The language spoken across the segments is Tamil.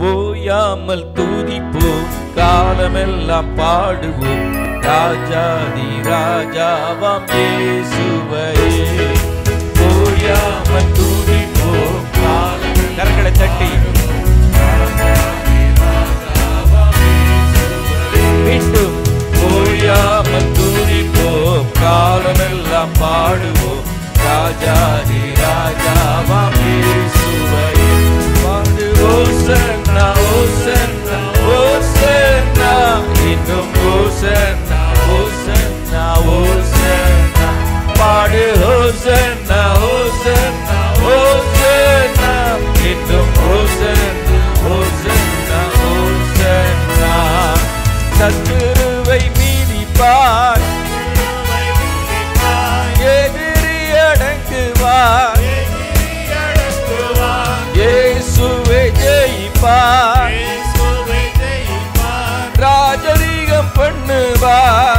ஓயாமல் துதிப்போம் காலமெல்லாம் பாடுவோம் ராஜாதி ராஜாவாம் இயேசுவையே ஓயாமல் துதிப்போம் காலம் கரங்களை தட்டி மீண்டும் ஓயாமல் துதிப்போம் காலமெல்லாம் பாடுவோம் ராஜாதி ராஜாவாம் இயேசுவையே பாடு ஓசன்னா ஓசன்னா ஓசன்னா இன்னும் ஓசன்னா ஓசன்னா ஓசன்னா பாடு ஓசன்னா ஓசன்னா ஓசன்னா இன்னும் ஓசன்னா ஓசன்னா ஓசன்னா சத்துருவை மீதிப்பார் எதிரி அடங்குவார் இயேசுவே ஜெயிப்பார் ராஜரீகம் பண்ணுவார்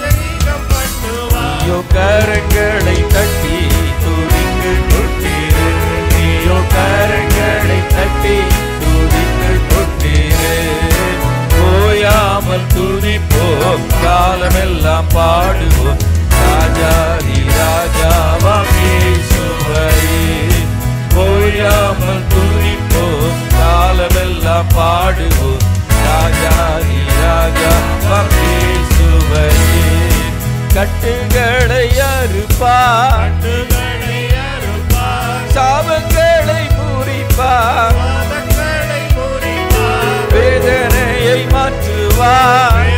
நீயோ கரங்களை தட்டி துதிக்கு கொட்டீரு நீயோ கரங்களை தட்டி துதிக்கு கொட்டீரு ஓயாமல் துதிப்போம் காலமெல்லாம் பாடுவோம் ராஜாதி ராஜாவாம் இயேசுவையே ஓயாமல் துதிப்போம் காலமெல்லாம் பாடுவோம் ராஜாதி ராஜாவாம் இயேசுவையே கட்டுகளை அறுப்பார் சாபங்களை முறிப்பார் வேதனையை மாற்றுவார்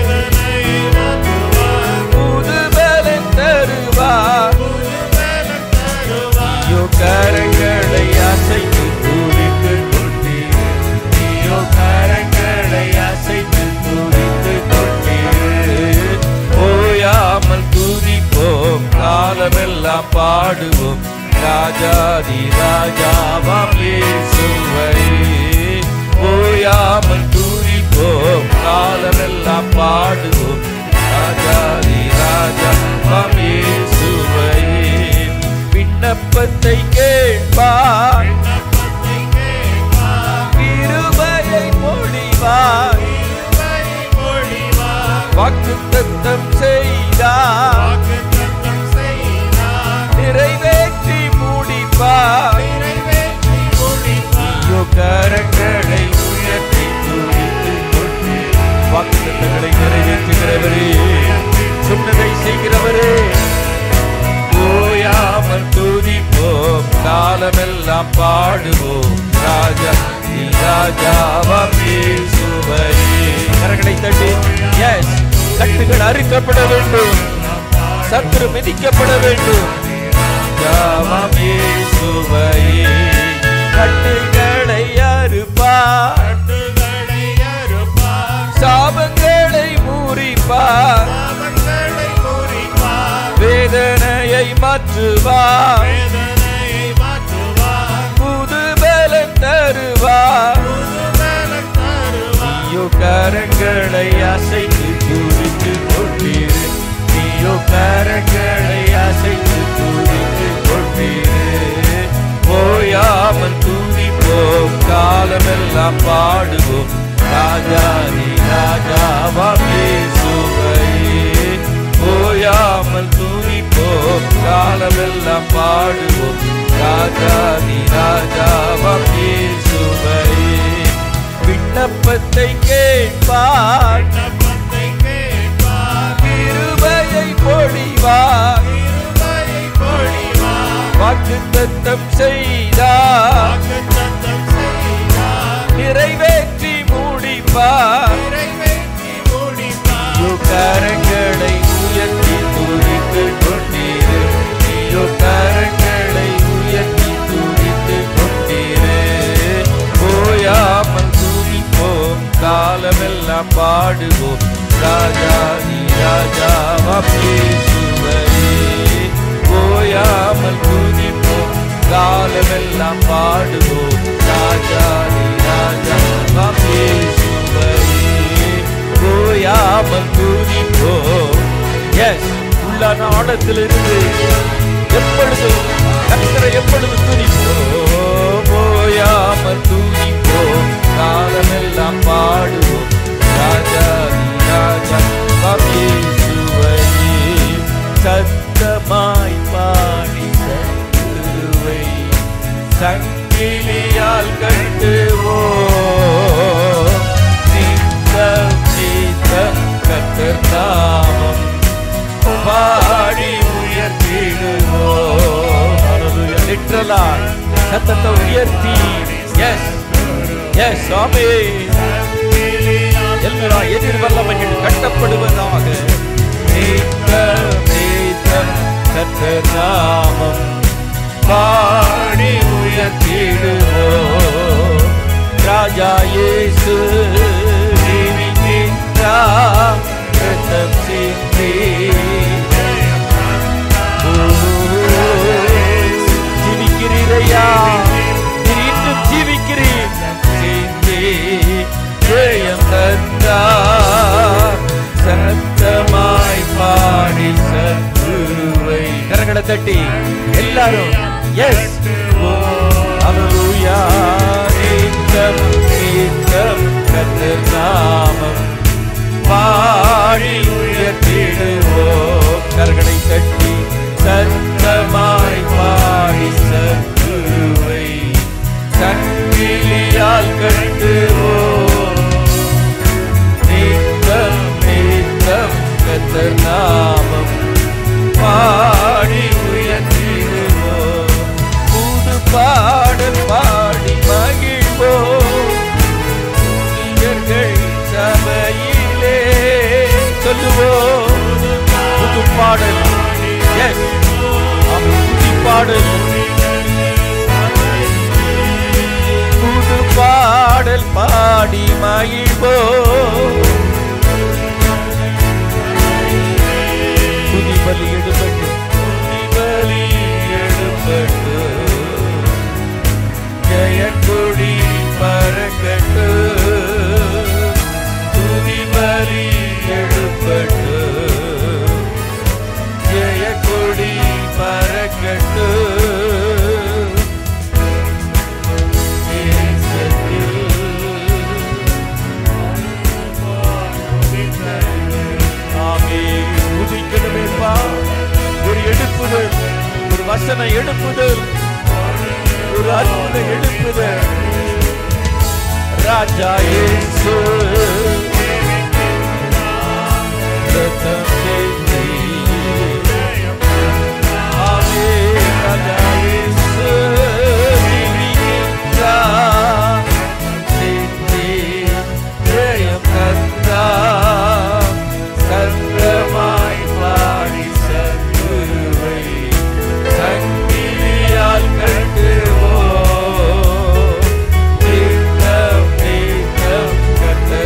புது பலன் தருவார் நீயோ கரங்களை அசைத்து துதித்து கொண்டீர் நீயோ கரங்களை அசைத்து துதித்து கொண்டீர் ஓயாமல் துதிப்போம் காலமெல்லாம் பாடுவோம் ராஜாதி ராஜாவாம் இயேசுவையே ஓயாமல் துதிப்போம் காலமெல்லாம் பாடுவோம் ராஜாதி ராஜாவாம் இயேசுவையே விண்ணப்பத்தை கேட்பார் கிருபையை மொழிவார் வாக்குத்தத்தம் செய்தார் நிறைவேற்றி முடிப்பார் ஐயோ கரங்களை உயர்த்தி துதித்து கொண்டு வாக்குத்தத்தங்களை நிறைவேற்றுகிறவரே சொன்னதை செய்கிறவரே ஓயாமல் துதிப்போம் காலமெல்லாம் பாடுவோம் ராஜா நீ ராஜாவாம் இயேசுவையே கரங்களை தட்டி எஸ் கட்டுகள் அறுக்கப்பட வேண்டும் சத்துரு மிதிக்கப்பட வேண்டும் ராஜாவாம் இயேசுவையே கட்டுகளை அறுப்பார் சாபங்களை முறிப்பார் வேதனையை மாற்றுவார் புது பலன் தருவார் நீயோ கரங்களை அசைத்து துதித்து கொண்டீரு நீயோ கரங்களை அசைத்து துதித்து கொண்டீரு ஓயாமல் துதிப்போம் காலமெல்லாம் பாடுவோம் ராஜாதி ராஜாவாம் இயேசுவையே ஓயாமல் துதிப்போம் காலமெல்லாம் பாடுவோம் ராஜாதி ராஜாவாம் இயேசுவையே விண்ணப்பத்தை கேட்பார் கிருபையை பொழிவார் வாக்குத்தத்தம் செய்தார் நிறைவேற்றி முடிப்பார் நீயோ கரங்களை உயர்த்தி துதித்து கொண்டீரு நீயோ கரங்களை உயர்த்தி துதித்து கொண்டீரு ஓயாமல் துதிப்போம் காலமெல்லாம் பாடுவோம் ராஜாதி ராஜாவாம் இயேசுவையே ஓயாமல் துதிப்போம் காலமெல்லாம் பாடுவோம் ராஜாதி ராஜாவாம் இயேசுவையே ஓயாமல் துதிப்போம் எஸ் உள்ளான ஆழத்திலிருந்து எப்பொழுதும் கத்தரை எப்பொழுது துதிப்போம் ஓயாமல் துதிப்போம் காலமெல்லாம் உயர்த்தி எஸ் எஸ் ஆமே எல்லா எதிர் வல்லமைகள் கட்டப்படுவதாக நீத்தம் நீத்தம் கர்த்தர் நாமம் பாடி உயர்த்திடுவோம் ராஜா இயேசு ஜீவிக்கின்றார் ரத்தம் சிந்தி ஜீவிக்கிறீரையா நீர் இன்னும் ஜீவிக்கிறீர் சிந்தி ஜெயம் தந்தார் சத்தமாய் பாடி சத்துருவை கரங்களை தட்டி எல்லாரும் எஸ் அலலூயா நீத்தம் நீத்தம் கத்தர் நாமம் பாடி உயர்த்திடுவோம் கரங்களை தட்டி சத்தமாய் பாடி சத்துருவை சங்கிலியால் கட்டுவோம் நீத்தம் நீத்தம் கத்தர் நாமம் பாடி உயர்த்திடுவோம் புது பாடல் பாடி மகிழ்வோம் ஊழியர்கள் சபையிலே சொல்லுவோம் புது பாடல் Yes. ஆமென். புது பாடல் புது பாடல் பாடி மகிழ்வோம் புதி பலி எடுபட்டு புதி பலி எடுபட்டு ஜெயக்கொடி பறக்கட்டு துதி பலி எடுப்பட்டு ஜெயக்கொடி பறக்கட்டு ஆமென். துதிக்கணுமேப்பா. ஒரு எடுப்புதல் ஒரு வசன எடுப்புதல் ஒரு அற்புத எழுப்புதல் ராஜா இயேசு ரத்தம் சிந்தி. ஆமென். ராஜா இயேசு ஜீவிக்கின்றார். சிந்தி ஜெயம் தந்தார். சத்தமாய் பாடி சத்துருவை சங்கிலியால் கட்டுவோம். நீத்தம் நீத்தம் கர்த்தர்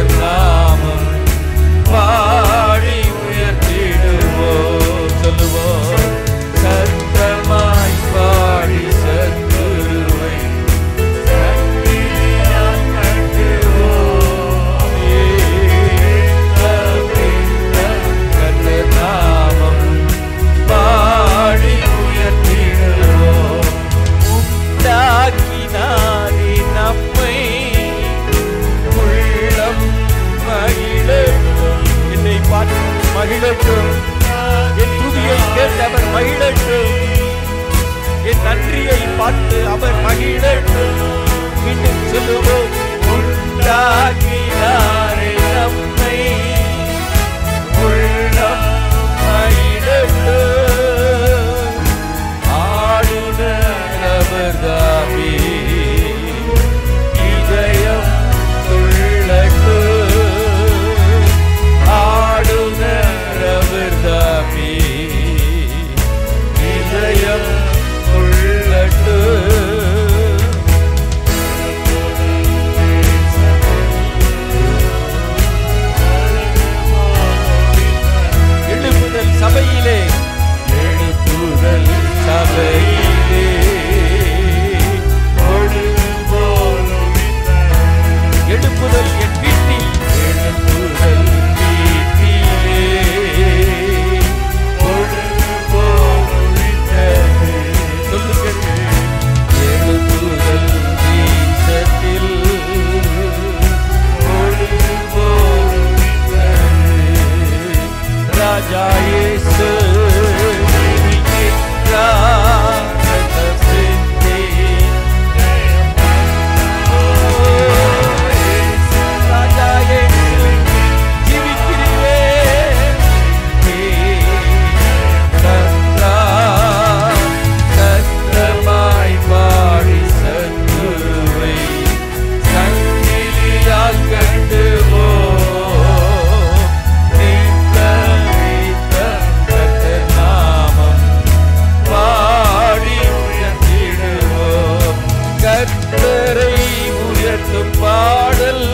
பாடல்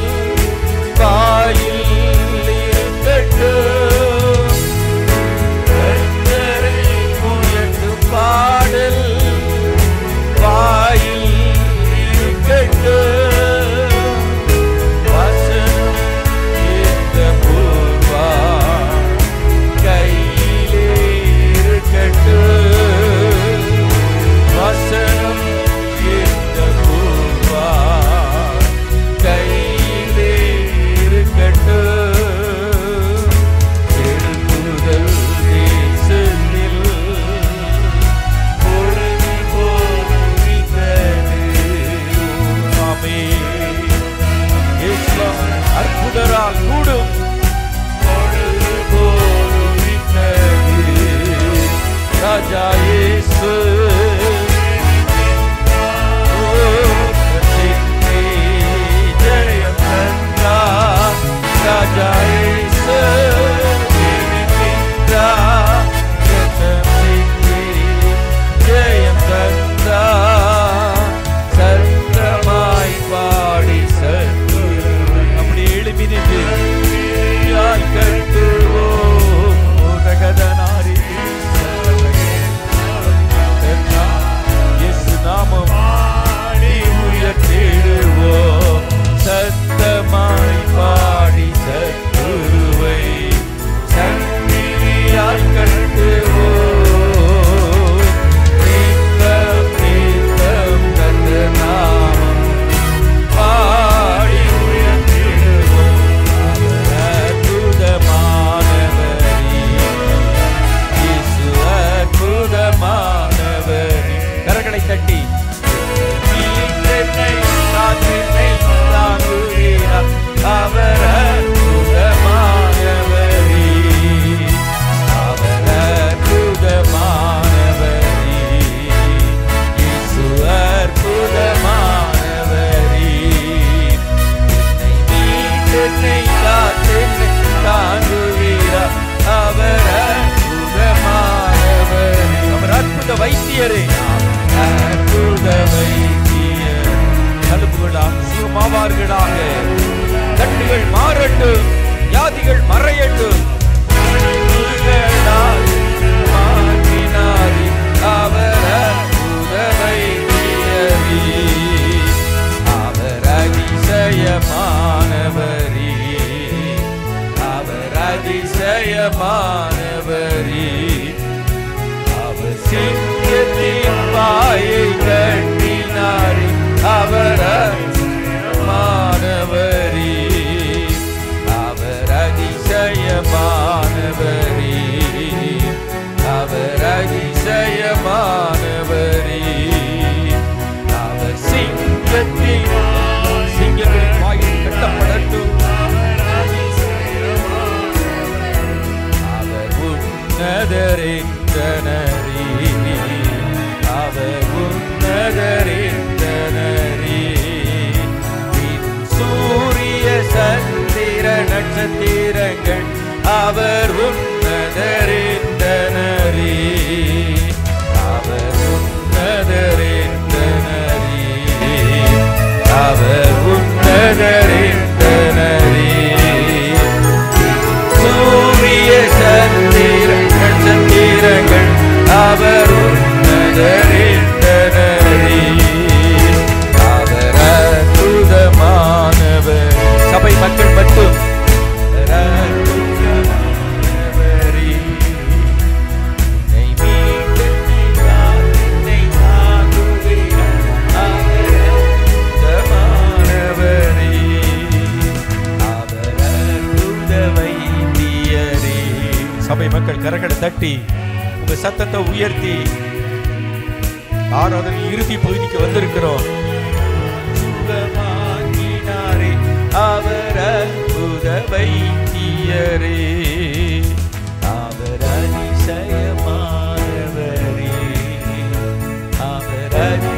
வாயில் இருக்கட்டும் கர்த்தரை உயர்த்தும் பாடல் வாயில் இருக்கட்டும் வசனம் ஏற்க பூர்வா கையிலே இருக்கட்டும் வசனம் ஏற்க பூர்வா கையிலே இருக்கட்டும் செருக்குதல் தேசத்தில் பொழுது போரித்தது ஆமென் இயேசுவா, அற்புதரால் கூடும் பொழுது போரித்தது ராஜா இயேசு ஓ, ரட்சித்தே ஜெயம் தந்தார். ராஜா இயேசு ஜெயிக்கின்றார். ரத்தம் சிந்தி ஜெயம் தந்தார். சத்தமாய் பாடி சத்து அப்படி எழுப்பி நின்று யாய் கட்டுவோம் ரகதனாரி இயேசு நாமம் பாடி உயர்த்திடுவோம் சத்தமாய் பாடி சத்துருவை சங்கிலியால் கட்டுவோம் நித்தம் நித்தம் கந்த நாமம் பாடி உயர்த்திடுவோம் அவர் அற்புதமானவரே இயேசு அற்புதமானவரே கரங்களை தட்டி நீண்டென்னை காத்தினை தாங்குகிறார் அவர் அற்புதமானவரே அவர் அற்புதமானவரே இயேசு அற்புதமானவரே என்னை காத்தென்னை தாங்குகிறார் அவர் அற்புதமானவர் அவர் அற்புத வைத்தியரே அற்புத வைத்தியர் கழுப்புகளாம் சுகமாவார்களாக கட்டுகள் மாறட்டும் வியாதிகள் மறையட்டும் கழுகுகளால் மாற்றினாரே அவர் அற்புத வைத்தியரே அவர் அதிசயமானவரே அவர் அதிசயமானவரே அவர் சிங்கத்தின் வாயை கட்டினாரே அவர் அதிசயமானவரே அவர் அதிசயமானவரே அவர் அதிசயமானவரே அவர் சிங்கத்தின் சிங்கங்களின் வாயில் கட்டப்படட்டும் அவர் உன்னதரிந்தனரே அவர் உன்னதரிந்தனரே சூரிய சந்திர நட்சத்திரங்கள் அவர் உன்னதரிந்தனரே அவர் உன்னதரிந்தனரே அவர் உன்னதரிந்தனரே சூரிய சந்திர நட்சத்திரங்கள் அவர் உன்னதரிந்தனரே அவர் அற்புதமானவர் சபை மக்கள் மட்டும் அவர் அற்புதமானவரே. என்னை மீட்டென்னை காத்தென்னை தாங்குகிறார். அவர் அற்புதமானவரே. அவர் அற்புத வைத்தியரே. சபை மக்கள் கரங்களை தட்டி உங்க சத்தத்தை உயர்த்தி ஆராதனை இறுதி பகுதிக்கு வந்திருக்கிறோம் சுகமாக்கினாரே அவர் அற்புத வைத்தியரே அவர் அதிசயமானவரே அவர்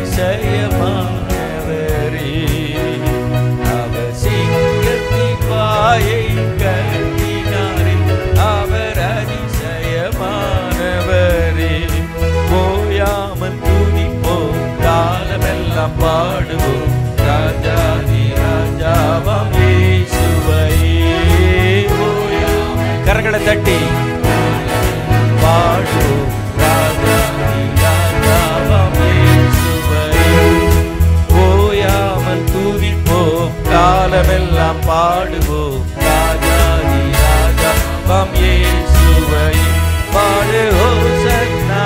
அதிசயமானவரே அவர் சிங்கத்தின் வாயை கட்டினாரே அவர் அதிசயமானவரே போயாமல் துதிப்போம் காலமெல்லாம் பாடுவோம் ராஜாதி ராஜா காலமெல்லாம் பாடுவோம் ராஜாதி ராஜா பம் இயேசுவை பாடு ஹோசன்னா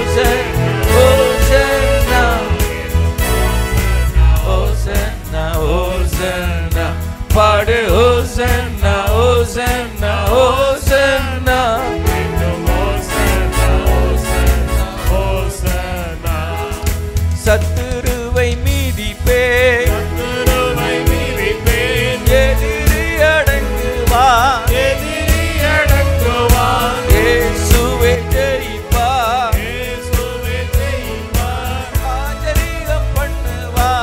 ஹோசன்னா ஹோசன்னா ஹோசன்னா ஹோசன்னா பாடு ஹோசன்னா ஹோசன்னா ஹோசன்னா சத்துருவை மீதிப்பே எதிரி அடங்குவா இயேசுவே ஜெயிப்பா ராஜரீகம் பண்ணுவா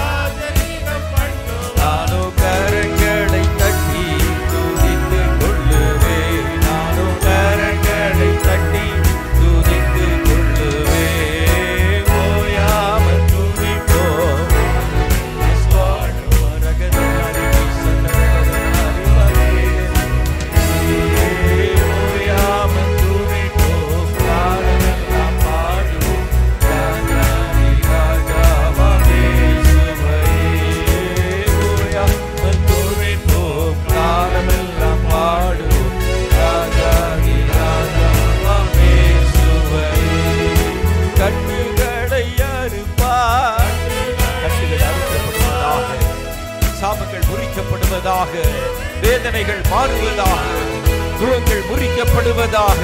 நானும் கரங்களை தட்டி துதித்து கொள்ளுவே நானும் கரங்களை தட்டி துதித்து கொள்ளுவே ஓயாமல் துதிப்போம் Yes, Lord. வரகதனாரி சந்தனதனாரி வரே. ஓயாமல் துதிப்போம் காலமெல்லாம் பாடுவோம் ராஜாதி ராஜாவாம் இயேசுவையே. ஓயாமல் துதிப்போம் காலமெல்லாம் பாடுவோம் ராஜாதி ராஜாவாம் இயேசுவையே. கட்டுகளை அறுப்பார் கட்டுகள் அறுக்கப்படுவதாக சாபங்கள் முறிக்கப்படுவதாக வேதனைகள் மாறுவதாக துவங்கள் முறிக்கப்படுவதாக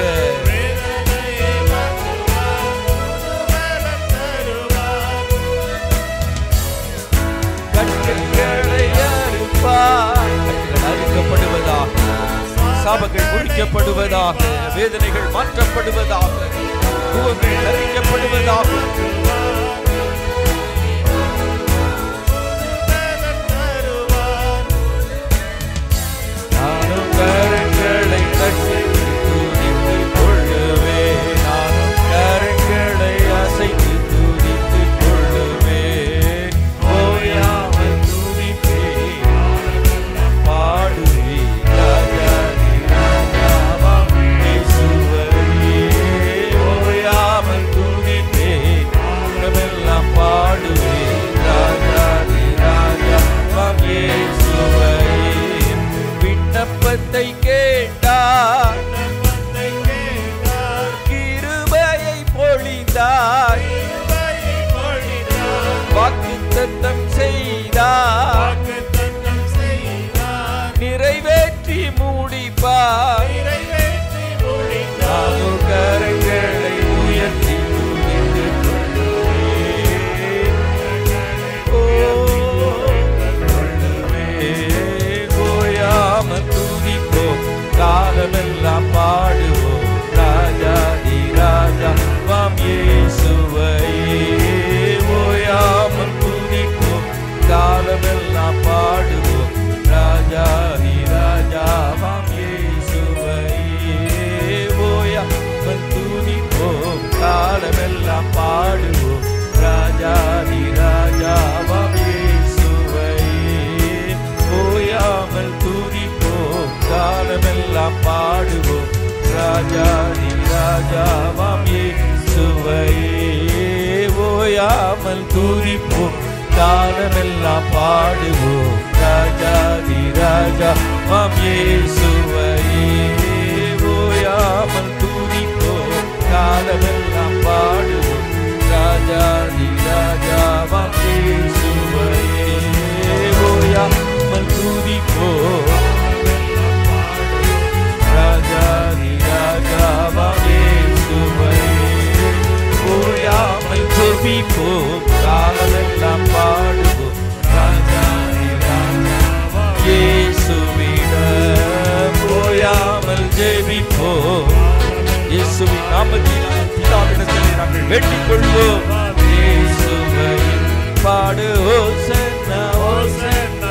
கட்டுகளை அறுப்பார் கட்டுகள் அறுக்கப்படுவதாக சாபங்கள் முறிக்கப்படுவதாக வேதனைகள் மாற்றப்படுவதாக துவங்கள் தரிக்கப்படுவதாக நானும் கரங்களை தட்டி துதித்து கொள்ளுவே நானும் கரங்களை அசைத்து துதித்து கொள்ளுவே ஓயாமல் துதிப்பே பாடுவே ராஜாதி ராஜாவாம் இயேசுவையே ஓயாமல் துதிப்பே உலகமெல்லாம் பாடுவே ராஜாதி ராஜாவாம் இயேசுவையே விண்ணப்பத்தை கேட்டார் கிருபையை பொழிந்தார் வாக்கு தத்தம் செய்தார் நிறைவேற்றி மூடிப்பார் நானூறு கரங்களை உயர்த்தி துதித்து ஓயாமல் துதிப்போம் காலமெல்லாம் பாடுவோம் ராஜாதி ராஜா வாம் இயேசுவையே ஓயாமல் துதிப்போம் காலமெல்லாம் பாடுவோம் ராஜாதி ராஜா வாம் இயேசுவையே ஓயாமல் துதிப்போம் காலமெல்லாம் பாடுவோம் ராஜாதி ராஜா வாம் இயேசுவையே ஓயாமல் துதிப்போம் காலமெல்லாம் பாடுவோம் ராஜாதி ராஜாவாம் இயேசுவையே ஓயாமல் துதிப்போம் காலமெல்லாம் பாடுவோம் ராஜாதி ராஜாவாம் இயேசுவையே ஓயாமல் துதிப்போம் காலமெல்லாம் பாடுவோம் ராஜாதி ராஜாவாம் இயேசுவையே ஓயாமல் துதிப்போம் ராஜாதி ராஜாவாம் இயேசுவையே ஓயாமல் துதிப்போம் காலமெல்லாம் பாடுவோம் ராஜாதி ராஜாவாம் இயேசுவிடம் ஓயாமல் ஜெபிப்போம் இயேசுவின் நாமத்தினால் பிதாவிடத்திலே நாங்கள் வேண்டிக் கொள்வோம் இயேசுவை பாடு ஓசன்னா ஓசன்னா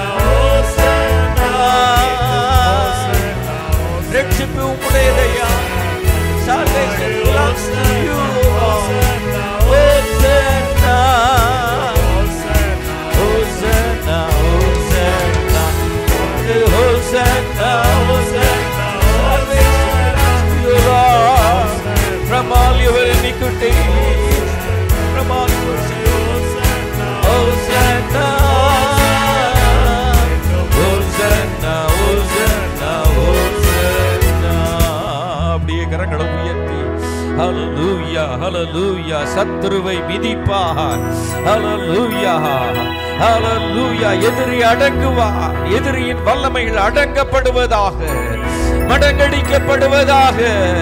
ரட்சிப்பு உம்முடையதையா salvation belongs to you Hosanna Hosanna Hosanna Hosanna Hosanna salvation belongs to you Lord from all your iniquities from all your sins Hosanna ஹalleluya சத்துருவை மிதிப்பார் ஹalleluya ஹalleluya எதிரி அடங்குவார் எதிரியின் வல்லமைகள் அடங்கப்படுவதாக மடங்கடிக்கப்படுவதாக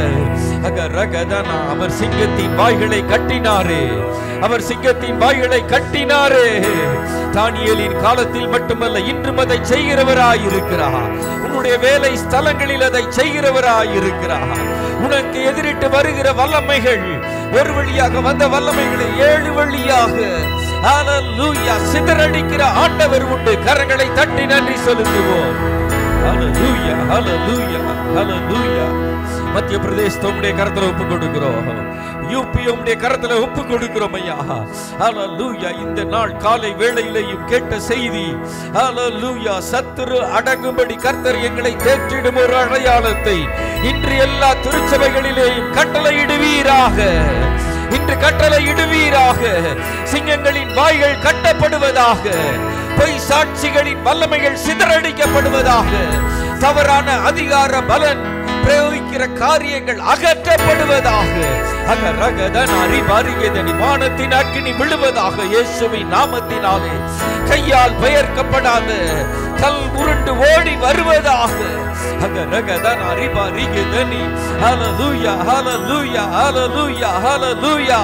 அகரகதனா அவர் சிங்கத்தின் வாய்களை கட்டினாரே அவர் சிங்கத்தின் வாய்களை கட்டினாரே தானியேலின் காலத்தில் மட்டுமல்ல இன்றும் அதை செய்கிறவராய் இருக்கிறார் உன்னுடைய வேலை ஸ்தலங்களில் அதை செய்கிறவராய் இருக்கிறார் உனக்கு எதிரிட்டு வருகிற வல்லமைகள் ஒரு வழியாக வந்த வல்லமைகளை ஏழு வழியாக ஹalleluya சிதறடிக்கிற ஆண்டவர் உண்டு கரங்களை தட்டி நன்றி செலுத்துவோம் ஹalleluya ஹalleluya ஹalleluya மத்திய பிரதேசத்தை உம்முடைய கரத்துல ஒப்பு கொடுக்கிறோம் யூபி உம்முடைய கரத்துல ஒப்பு கொடுக்கிறோம் ஐயா ஹalleluya இந்த நாள் காலை வேளையிலேயும் கேட்ட செய்தி ஹalleluya சத்துரு அடங்கும்படி கர்த்தர் எங்களை தேற்றிடும் ஒரு அடையாளத்தை இன்று எல்லா திருச்சபைகளிலேயும் கட்டளையிடுவீராக இன்று கட்டளை இடுவீராக சிங்கங்களின் வாய்கள் கட்டப்படுவதாக பொய் சாட்சிகளின் வல்லமைகள் சிதறடிக்கப்படுவதாக தவறான அதிகார பலன் பிரயோகிக்கிற காரியங்கள் அகற்றப்படுவதாக அகரகதன் அறிவாரியதனி வானத்தின் அக்கினி விழுவதாக இயேசுவின் நாமத்தினாலே கையால் பெயர்க்கப்படாத கல் உருண்டு ஓடி வருவதாக அகரகதன் அறிவாரியதனி ஹalleluya ஹalleluya ஹalleluya ஹalleluya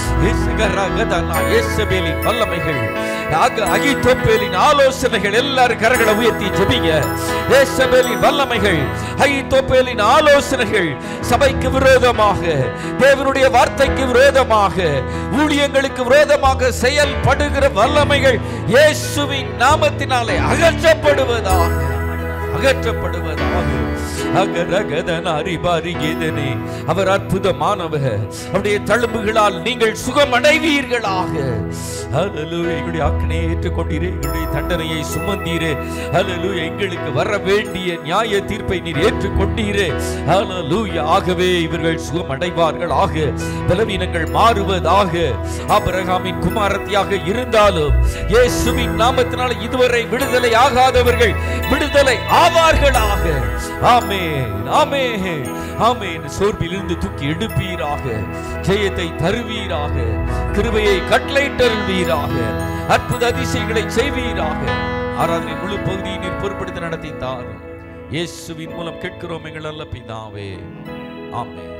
இஸ்கரகதன் இயேசுவின் வல்லமைகள் அக அகித்தோப்பேலின் ஆலோசனைகள் எல்லாரும் கரங்களை உயர்த்தி ஜெபிங்க ஏசபேலின் வல்லமைகள் அகித்தோப்பேலின் ஆலோசனைகள் சபைக்கு விரோதமாக தேவனுடைய வார்த்தைக்கு விரோதமாக ஊழியங்களுக்கு விரோதமாக செயல்படுகிற வல்லமைகள் இயேசுவின் நாமத்தினாலே அகற்றப்படுவதாக அகற்றப்படுவதாக அகரகதன் அறிவாரிகேதனே அவர் அற்புதமானவர் அவருடைய தழும்புகளால் நீங்கள் சுகம் அடைவீர்களாக ஹalleluya எங்களுடைய ஆக்கனை ஏற்றுக்கொண்டீரே எங்களுடைய தண்டனையை சுமந்தீரே ஹalleluya எங்களுக்கு வர வேண்டிய நியாய தீர்ப்பை நீர் ஏற்றுக்கொண்டீரே ஹalleluya ஆகவே இவர்கள் சுகம் அடைவார்கள் ஆக பலவீனங்கள் மாறுவதாக ஆபிரகாமின் குமாரத்தியாக இருந்தாலும் இயேசுவின் நாமத்தினால் இதுவரை விடுதலை ஆகாதவர்கள் விடுதலை ஆவார்களாக ஆமென் ஆமென் ஆமென் சோர்விலிருந்து தூக்கி எடுப்பீராக ஜெயத்தை தருவீராக கிருபையை கட்டளையிட்டருவீராக அற்புத அதிசயங்களை செய்வீராக ஆராதனை முழு பகுதியை நீர் பொறுப்படுத்தி நடத்தி தாரும் இயேசுவின் மூலம் கேட்கிறோம் எங்கள் நல்ல பிதாவே ஆமென்